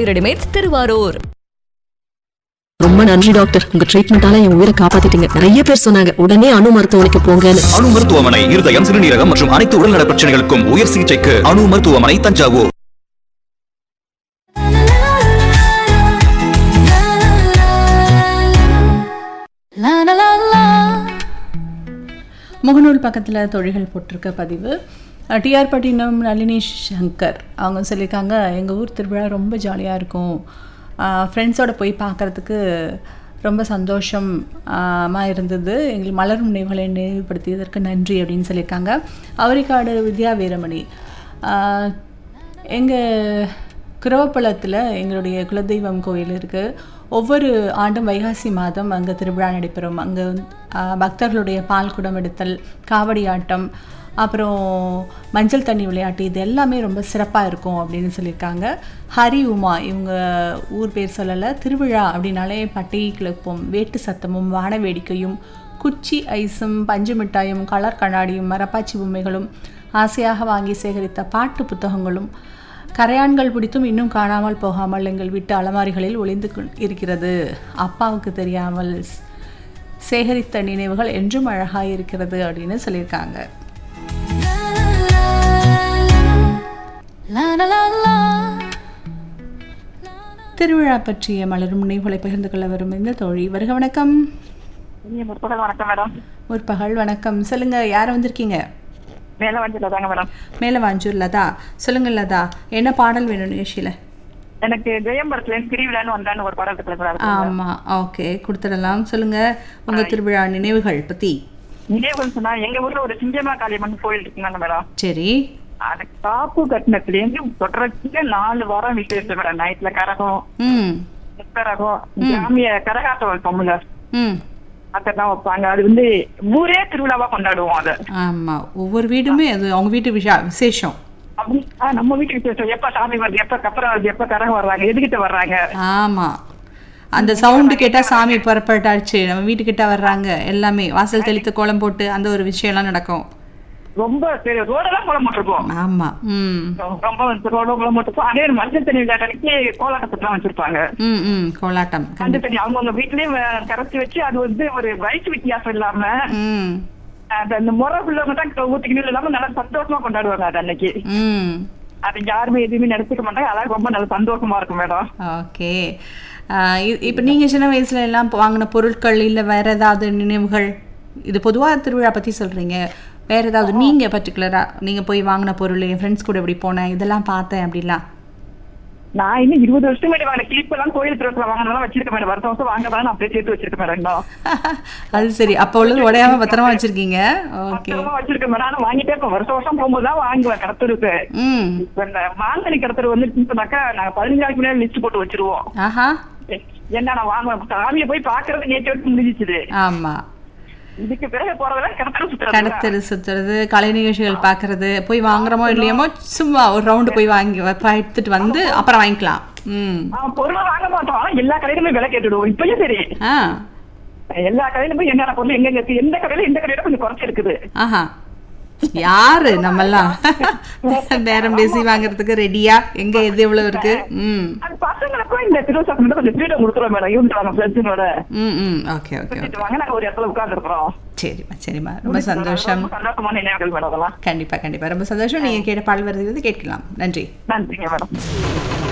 ஜவுளி ரெடிமேட்ஸ் திருவாரூர் ரொம்ப நன்றி டாக்டர் உங்க ட்ரீட்மெண்டால என் உயிரை காப்பாத்திட்டீங்க நிறைய பேர் சொன்னாங்க உடனே அணு மருத்துவமனைக்கு போங்கன்னு அணு மருத்துவமனை இருதயம் சிறுநீரகம் மற்றும் அனைத்து உடல்நல பிரச்சனைகளுக்கும் உயர் சிகிச்சைக்கு அணு மருத்துவமனை தஞ்சாவூர் முகநூல் பக்கத்தில் தொழில்கள் போட்டிருக்க பதிவு டிஆர் பட்டினம் நளினி சங்கர் அவங்க சொல்லியிருக்காங்க எங்கள் ஊர் திருவிழா ரொம்ப ஜாலியாக இருக்கும் ஃப்ரெண்ட்ஸோட போய் பார்க்குறதுக்கு ரொம்ப சந்தோஷமாக இருந்தது எங்களுக்கு மலரும் நினைவுகளை நினைவுபடுத்தியதற்கு நன்றி அப்படின்னு சொல்லியிருக்காங்க அவரிக்காடு வித்யா வீரமணி எங்கள் குரவப்பழத்தில் எங்களுடைய குலதெய்வம் கோயில் இருக்குது ஒவ்வொரு ஆண்டும் வைகாசி மாதம் அங்கே திருவிழா நடைபெறும் அங்கே பக்தர்களுடைய பால் குடம் எடுத்தல் காவடி ஆட்டம் அப்புறம் மஞ்சள் தண்ணி விளையாட்டு இது எல்லாமே ரொம்ப சிறப்பாக இருக்கும் அப்படின்னு சொல்லியிருக்காங்க ஹரி உமா இவங்க ஊர் பேர் சொல்லலை திருவிழா அப்படின்னாலே பட்டை கிளப்பும் வேட்டு சத்தமும் வான வேடிக்கையும் குச்சி ஐஸும் பஞ்சு மிட்டாயும் கலர் கண்ணாடியும் மரப்பாச்சி பொம்மைகளும் ஆசையாக வாங்கி சேகரித்த பாட்டு புத்தகங்களும் கரையான்கள் பிடித்தும் இன்னும் காணாமல் போகாமல் எங்கள் வீட்டு அலமாரிகளில் ஒளிந்து கொ- இருக்கிறது அப்பாவுக்கு தெரியாமல் ஸ்- சேகரித்த நினைவுகள் என்றும் அழகாக இருக்கிறது அப்படின்னு சொல்லியிருக்காங்க திருவிழா பற்றிய மலரும் நினைவுகளை பகிர்ந்து கொள்ள வரும் இந்த தோழி வருக வணக்கம் இனிய முற்பகல் வணக்கம் மேடம் ஒரு பகல் வணக்கம் சொல்லுங்க யார் வந்திருக்கீங்க மேல வண்டியில தாங்க மேடம் மேலே வாஞ்சூர் லதா சொல்லுங்க லதா என்ன பாடல் வேணும் நிகழ்ச்சியில் எனக்கு ஜெயம்பரத்துல இருந்து திருவிழான்னு வந்தான்னு ஒரு படம் இருக்கு ஆமாம் ஓகே கொடுத்துடலாம் சொல்லுங்க உங்க திருவிழா நினைவுகள் பத்தி நினைவுகள் சொன்னா எங்க ஊர்ல ஒரு சிங்கமா காளியம்மன் கோயில் இருக்குங்க மேடம் சரி அது காப்பு கட்டினத்துல இருந்து தொடர்ச்சியா நாலு வாரம் விசேஷம் மேடம் நைட்ல கரகம் ம் முத்தரகம் ஜாமிய கரகாட்டம் வைப்போம்ல ம் அதெல்லாம் வைப்பாங்க அது வந்து ஊரே திருவிழாவா கொண்டாடுவோம் அதை ஆமா ஒவ்வொரு வீடுமே அது அவங்க வீட்டு விஷா விசேஷம் அப்படி ஆ, நம்ம வீட்டு விசேஷம் எப்ப சாமி வருது எப்ப கப்பரம் வருது எப்ப கரகம் வர்றாங்க எதுகிட்ட வர்றாங்க ஆமா அந்த சவுண்டு கேட்டா சாமி புறப்பட்டாச்சு நம்ம வீட்டுக்கிட்ட வர்றாங்க எல்லாமே வாசல் தெளித்து கோலம் போட்டு அந்த ஒரு விஷயம்லாம் நடக்கும் ரொம்ப சரி ரோடெல்லாம் கோலம் போட்டிருக்கோம் ஆமா ம் ரொம்ப ரோட கோலம் போட்டிருக்கோம் அதே ஒரு மஞ்சள் தண்ணி விளையாட்டு கோலாட்டத்துலாம் வச்சிருப்பாங்க ம் ம் கோலாட்டம் மஞ்சள் கண்டிப்பா தண்ணி அவங்கவுங்க வீட்லயும் வே- கரைச்சி வச்சு அது வந்து ஒரு வயசு வித்தியாசம் இல்லாம ம் அது அந்த முறை உள்ளவங்க தான் ஊத்திக்கணும் இல்லாம நல்லா சந்தோஷமா கொண்டாடுவாங்க அது அன்னைக்கு ம் அது யாருமே எதுவுமே நினைச்சுக்க மாட்டாங்க அதான் ரொம்ப நல்ல சந்தோஷமா இருக்கும் மேடம் ஓகே இப்போ நீங்கள் சின்ன வயசுல எல்லாம் வாங்கின பொருட்கள் இல்லை வேற ஏதாவது நினைவுகள் இது பொதுவாக திருவிழா பற்றி சொல்கிறீங்க வேற ஏதாவது நீங்கள் பர்டிகுலராக நீங்கள் போய் வாங்கின பொருள் என் ஃப்ரெண்ட்ஸ் கூட இப்படி போனேன் இதெல்லாம் பார்த்தேன் அப்படிலாம் நான் இன்னும் இருபது வருஷத்துக்கு முன்னாடி வாங்கின கிளிப் எல்லாம் கோயில் திருவிழா வாங்கினதெல்லாம் வச்சிருக்கேன் மேடம் வருஷம் வருஷம் வாங்க நான் அப்படியே சேர்த்து வச்சிருக்கேன் மேடம் இன்னும். அது சரி அப்போ உள்ளது உடையாம பத்திரமா வச்சிருக்கீங்க ஓகே பத்திரமா வச்சிருக்கேன் மேடம் ஆனா வாங்கிட்டே இருப்பேன் வருஷம் வருஷம் போகும்போது தான் வாங்குவேன் கடத்தருக்கு ம் இப்ப இந்த மாங்கனி கடத்தர் வந்து சொன்னாக்கா நாங்க பதினஞ்சு நாளைக்கு முன்னாடி லிஸ்ட் போட்டு வச்சிருவோம் ஆஹா என்ன நான் வாங்குவேன் சாமியை போய் பாக்குறது நேற்று வரைக்கும் முடிஞ்சிச்சு ஆமாம் இதுக்கு பிறகு போறதெல்லாம் கடத்தர சுத்துறது கடத்தல் சுத்துறது கலை நிகழ்ச்சிகள் பார்க்கறது போய் வாங்குறோமோ இல்லையோமோ சும்மா ஒரு ரவுண்டு போய் வாங்கி வ- எடுத்துட்டு வந்து அப்புறம் வாங்கிக்கலாம் ம் அவன் பொருளை வாங்க மாட்டோம் ஆனா எல்லா கடையிலுமே விலை கேட்டுடுவோம் இப்பயும் சரி ஆ எல்லா கடையிலுமே என்னென்ன பொருள் எங்க இருக்கு எந்த கடையில இந்த கடையில கொஞ்சம் குறைச்சு இருக்குது ஆஹா யாரு நம்மெல்லாம் நேரம் பேசி வாங்குறதுக்கு ரெடியா எங்க எது எவ்வளவு இருக்கு ம் அது பசங்களுக்கும் இந்த திருவிழா கொஞ்சம் ஃப்ரீடம் கொடுத்துருவோம் மேடம் யூனிட் வாங்க ஃப்ரெண்ட்ஸுங்களோட ம் ம் ஓகே ஓகே ஓகே சுத்திட்டு வாங்க நாங்க ஒரு இடத்துல உட்கார்ந்துருக்கிறோம் சரிம்மா சரிம்மா ரொம்ப சந்தோஷம் சந்தோஷமான நினைவுகள் மேடம் அதெல்லாம் கண்டிப்பா கண்டிப்பா ரொம்ப சந்தோஷம் நீங்க கேட்ட பாடல் வருகிறது கேட்கலாம் நன்றி நன்றிங்க மேடம்